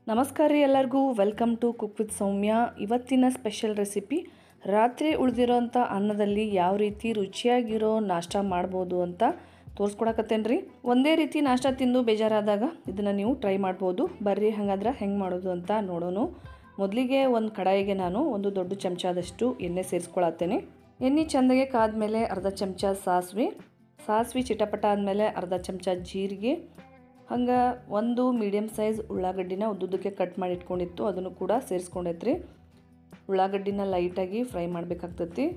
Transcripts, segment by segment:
ನಮಸ್ಕಾರ ರೀ ಎಲ್ಲರಿಗೂ welcome to cook with Soumya ಇವತ್ತಿನ ಸ್ಪೆಷಲ್ ರೆಸಿಪಿ ರಾತ್ರಿ ಉಳಿದಿರೋಂಥ ಅನ್ನದಲ್ಲಿ ಯಾವ ರೀತಿ ರುಚಿಯಾಗಿರೋ ನಾಷ್ಟ ಮಾಡ್ಬೋದು ಅಂತ ತೋರಿಸ್ಕೊಡಕತ್ತೇನೆ ರೀ ಒಂದೇ ರೀತಿ ನಾಷ್ಟ ತಿಂದು ಬೇಜಾರಾದಾಗ ಇದನ್ನು ನೀವು ಟ್ರೈ ಮಾಡ್ಬೋದು ಬರ್ರಿ ಹಾಗಾದ್ರೆ ಹೆಂಗೆ ಮಾಡೋದು ಅಂತ ನೋಡೋಣ ಮೊದಲಿಗೆ ಒಂದು ಕಡಾಯಿಗೆ ನಾನು ಒಂದು ದೊಡ್ಡ ಚಮಚದಷ್ಟು ಎಣ್ಣೆ ಸೇರಿಸ್ಕೊಳತ್ತೇನೆ ಎಣ್ಣೆ ಚೆಂದಾಗೆ ಕಾದ್ಮೇಲೆ ಅರ್ಧ ಚಮಚ ಸಾಸಿವೆ ಸಾಸಿವೆ ಚಿಟಪಟ ಆದಮೇಲೆ ಅರ್ಧ ಚಮಚ ಜೀರಿಗೆ ಹಂಗೆ ಒಂದು ಮೀಡಿಯಮ್ ಸೈಜ್ ಉಳ್ಳಾಗಡ್ಡಿನ ಉದ್ದುದ್ದಕ್ಕೆ ಕಟ್ ಮಾಡಿ ಇಟ್ಕೊಂಡಿತ್ತು ಅದನ್ನು ಕೂಡ ಸೇರಿಸ್ಕೊಂಡೈತ್ರಿ ಉಳ್ಳಾಗಡ್ಡಿನ ಲೈಟಾಗಿ ಫ್ರೈ ಮಾಡಬೇಕಾಗ್ತೈತಿ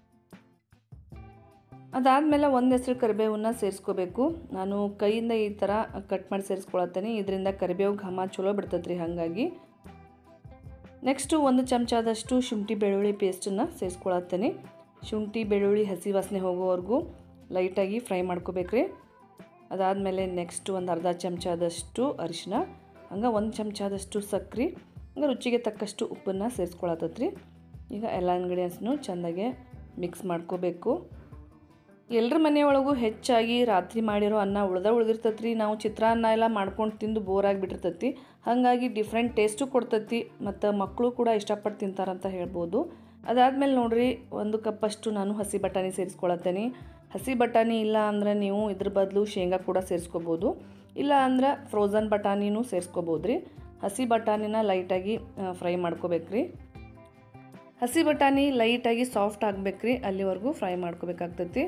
ಅದಾದಮೇಲೆ ಒಂದು ಹೆಸರು ಕರಿಬೇವನ್ನ ಸೇರಿಸ್ಕೋಬೇಕು ನಾನು ಕೈಯಿಂದ ಈ ಥರ ಕಟ್ ಮಾಡಿ ಸೇರಿಸ್ಕೊಳತ್ತೇನೆ ಇದರಿಂದ ಕರಿಬೇವು ಘಮ ಚಲೋ ಬಿಡ್ತೈತ್ರಿ ಹಾಗಾಗಿ ನೆಕ್ಸ್ಟು ಒಂದು ಚಮಚದಷ್ಟು ಶುಂಠಿ ಬೆಳ್ಳುಳ್ಳಿ ಪೇಸ್ಟನ್ನು ಸೇರಿಸ್ಕೊಳತ್ತೇನೆ ಶುಂಠಿ ಬೆಳ್ಳುಳ್ಳಿ ಹಸಿ ವಾಸನೆ ಹೋಗೋವರೆಗೂ ಲೈಟಾಗಿ ಫ್ರೈ ಮಾಡ್ಕೋಬೇಕ್ರಿ ಅದಾದಮೇಲೆ ನೆಕ್ಸ್ಟ್ ಒಂದು ಅರ್ಧ ಚಮಚದಷ್ಟು ಅರಿಶಿನ ಹಂಗೆ ಒಂದು ಚಮಚದಷ್ಟು ಸಕ್ರೆ ಹಂಗೆ ರುಚಿಗೆ ತಕ್ಕಷ್ಟು ಉಪ್ಪನ್ನು ಸೇರಿಸ್ಕೊಳತ್ತತ್ರಿ ಈಗ ಎಲ್ಲ ಇಂಗ್ರೀಡಿಯೆಂಟ್ಸ್ನು ಚೆಂದಾಗೆ ಮಿಕ್ಸ್ ಮಾಡ್ಕೋಬೇಕು ಎಲ್ಲರ ಮನೆಯೊಳಗೂ ಹೆಚ್ಚಾಗಿ ರಾತ್ರಿ ಮಾಡಿರೋ ಅನ್ನ ಉಳ್ದ ಉಳ್ದಿರ್ತೈತಿ ನಾವು ಚಿತ್ರಾನ್ನ ಎಲ್ಲ ಮಾಡ್ಕೊಂಡು ತಿಂದು ಬೋರ್ ಆಗಿಬಿಟ್ಟಿರ್ತೈತಿ ಹಾಗಾಗಿ ಡಿಫ್ರೆಂಟ್ ಟೇಸ್ಟು ಕೊಡ್ತೈತಿ ಮತ್ತು ಮಕ್ಕಳು ಕೂಡ ಇಷ್ಟಪಟ್ಟು ತಿಂತಾರಂತ ಹೇಳ್ಬೋದು ಅದಾದಮೇಲೆ ನೋಡ್ರಿ ಒಂದು ಕಪ್ಪಷ್ಟು ನಾನು ಹಸಿ ಬಟಾಣಿ ಸೇರಿಸ್ಕೊಳತ್ತೇನೆ ಹಸಿ ಬಟಾಣಿ ಇಲ್ಲ ಅಂದರೆ ನೀವು ಇದ್ರ ಬದಲು ಶೇಂಗಾ ಕೂಡ ಸೇರಿಸ್ಕೋಬೋದು ಇಲ್ಲ ಅಂದ್ರೆ ಫ್ರೋಝನ್ ಬಟಾಣಿನೂ ಸೇರಿಸ್ಕೋಬೋದು ರೀ ಹಸಿ ಬಟಾಣಿನ ಲೈಟಾಗಿ ಫ್ರೈ ಮಾಡ್ಕೋಬೇಕ್ರಿ ಹಸಿ ಬಟಾಣಿ ಲೈಟಾಗಿ ಸಾಫ್ಟ್ ಆಗಬೇಕ್ರಿ ಅಲ್ಲಿವರೆಗೂ ಫ್ರೈ ಮಾಡ್ಕೋಬೇಕಾಗ್ತೈತಿ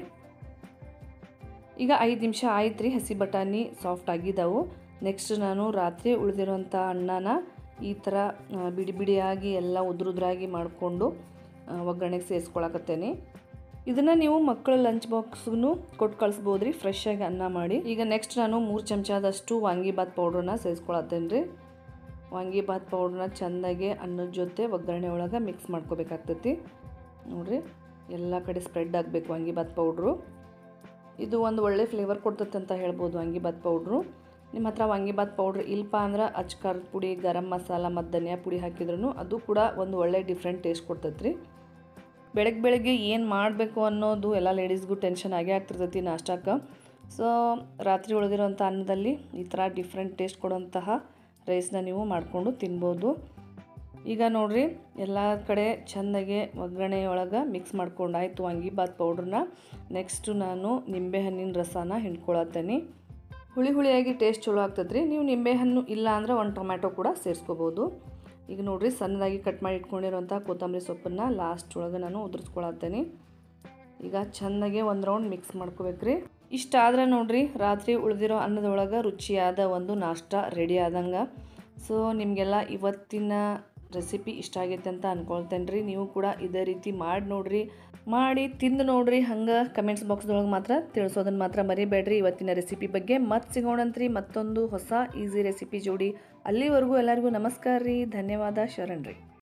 ಈಗ ಐದು ನಿಮಿಷ ಆಯ್ತು ರೀ ಹಸಿ ಬಟಾಣಿ ಸಾಫ್ಟ್ ಆಗಿದ್ದಾವೆ ನೆಕ್ಸ್ಟ್ ನಾನು ರಾತ್ರಿ ಉಳಿದಿರೋಂಥ ಅನ್ನನ ಈ ಥರ ಬಿಡಿ ಬಿಡಿಯಾಗಿ ಎಲ್ಲ ಉದ್ರುದ್ರಾಗಿ ಮಾಡಿಕೊಂಡು ಒಗ್ಗರಣೆಗೆ ಸೇರಿಸ್ಕೊಳಕತ್ತೇನೆ ಇದನ್ನು ನೀವು ಮಕ್ಕಳ ಲಂಚ್ ಬಾಕ್ಸ್ಗೂ ಕೊಟ್ಟು ಕಳಿಸ್ಬೋದು ರೀ ಫ್ರೆಶ್ ಆಗಿ ಅನ್ನ ಮಾಡಿ ಈಗ ನೆಕ್ಸ್ಟ್ ನಾನು ಮೂರು ಚಮಚದಷ್ಟು ವಾಂಗಿಬಾತ್ ಪೌಡ್ರನ್ನ ಸೇರಿಸ್ಕೊಳತ್ತೇನೆ ರೀ ವಾಂಗಿಬಾತ್ ಪೌಡ್ರನ್ನ ಚೆಂದಾಗಿ ಅನ್ನದ ಜೊತೆ ಒಗ್ಗರಣೆ ಒಳಗೆ ಮಿಕ್ಸ್ ಮಾಡ್ಕೋಬೇಕಾಗ್ತೈತಿ ನೋಡಿರಿ ಎಲ್ಲ ಕಡೆ ಸ್ಪ್ರೆಡ್ ಆಗಬೇಕು ವಾಂಗಿಬಾತ್ ಪೌಡ್ರು ಇದು ಒಂದು ಒಳ್ಳೆ ಫ್ಲೇವರ್ ಕೊಡ್ತೈತೆ ಅಂತ ಹೇಳ್ಬೋದು ವಾಂಗಿಬಾತ್ ಪೌಡ್ರು ನಿಮ್ಮ ಹತ್ರ ವಾಂಗಿಬಾತ್ ಪೌಡ್ರ್ ಇಲ್ಪ ಅಂದ್ರೆ ಅಚ್ಕಾರದ ಪುಡಿ ಗರಂ ಮಸಾಲ ಮತ್ತು ಧನಿಯಾ ಪುಡಿ ಹಾಕಿದ್ರೂ ಅದು ಕೂಡ ಒಂದು ಒಳ್ಳೆ ಡಿಫ್ರೆಂಟ್ ಟೇಸ್ಟ್ ಕೊಡ್ತೈತೆ ರೀ ಬೆಳಗ್ಗೆ ಬೆಳಗ್ಗೆ ಏನು ಮಾಡಬೇಕು ಅನ್ನೋದು ಎಲ್ಲ ಲೇಡೀಸ್ಗೂ ಟೆನ್ಷನ್ ಆಗೇ ಆಗ್ತಿರ್ತೈತಿ ನಾಷ್ಟಕ್ಕೆ ಸೊ ರಾತ್ರಿ ಉಳಿದಿರೋಂಥ ಅನ್ನದಲ್ಲಿ ಈ ಥರ ಡಿಫ್ರೆಂಟ್ ಟೇಸ್ಟ್ ಕೊಡುವಂತಹ ರೈಸ್ನ ನೀವು ಮಾಡಿಕೊಂಡು ತಿನ್ಬೋದು ಈಗ ನೋಡಿರಿ ಎಲ್ಲ ಕಡೆ ಚೆಂದಾಗೆ ಒಗ್ಗರಣೆ ಒಳಗೆ ಮಿಕ್ಸ್ ಮಾಡ್ಕೊಂಡು ಆಯಿತು ವಾಂಗಿಬಾತ್ ಪೌಡ್ರನ್ನ ನೆಕ್ಸ್ಟು ನಾನು ನಿಂಬೆಹಣ್ಣಿನ ರಸನ ಹಿಂಡ್ಕೊಳತ್ತೇನೆ ಹುಳಿ ಹುಳಿಯಾಗಿ ಟೇಸ್ಟ್ ಚಲೋ ಆಗ್ತದ್ರಿ ನೀವು ನಿಂಬೆಹಣ್ಣು ಇಲ್ಲ ಅಂದ್ರೆ ಒಂದು ಟೊಮ್ಯಾಟೊ ಕೂಡ ಸೇರಿಸ್ಕೋಬೋದು ಈಗ ನೋಡಿರಿ ಸಣ್ಣದಾಗಿ ಕಟ್ ಮಾಡಿ ಇಟ್ಕೊಂಡಿರೋಂಥ ಕೊತ್ತಂಬರಿ ಸೊಪ್ಪನ್ನು ಲಾಸ್ಟ್ ಒಳಗೆ ನಾನು ಉದುರಿಸ್ಕೊಳತ್ತೇನೆ ಈಗ ಚೆಂದಾಗೆ ಒಂದು ರೌಂಡ್ ಮಿಕ್ಸ್ ಮಾಡ್ಕೋಬೇಕ್ರಿ ಇಷ್ಟ ಆದ್ರೆ ನೋಡ್ರಿ ರಾತ್ರಿ ಉಳಿದಿರೋ ಅನ್ನದೊಳಗೆ ರುಚಿಯಾದ ಒಂದು ನಾಷ್ಟ ರೆಡಿ ಆದಂಗೆ ಸೊ ನಿಮಗೆಲ್ಲ ಇವತ್ತಿನ ರೆಸಿಪಿ ಇಷ್ಟ ಆಗೈತೆ ಅಂತ ಅಂದ್ಕೊಳ್ತೇನೆ ರೀ ನೀವು ಕೂಡ ಇದೇ ರೀತಿ ಮಾಡಿ ನೋಡ್ರಿ ಮಾಡಿ ತಿಂದು ನೋಡ್ರಿ ಹಂಗೆ ಕಮೆಂಟ್ಸ್ ಬಾಕ್ಸ್ದೊಳಗೆ ಮಾತ್ರ ತಿಳಿಸೋದನ್ನು ಮಾತ್ರ ಮರಿಬೇಡ್ರಿ ಇವತ್ತಿನ ರೆಸಿಪಿ ಬಗ್ಗೆ ಮತ್ತೆ ಸಿಗೋಣಂತ್ರಿ ಮತ್ತೊಂದು ಹೊಸ ಈಸಿ ರೆಸಿಪಿ ಜೋಡಿ ಅಲ್ಲಿವರೆಗೂ ಎಲ್ಲರಿಗೂ ನಮಸ್ಕಾರ ರೀ ಧನ್ಯವಾದ ಶರಣ್ ರೀ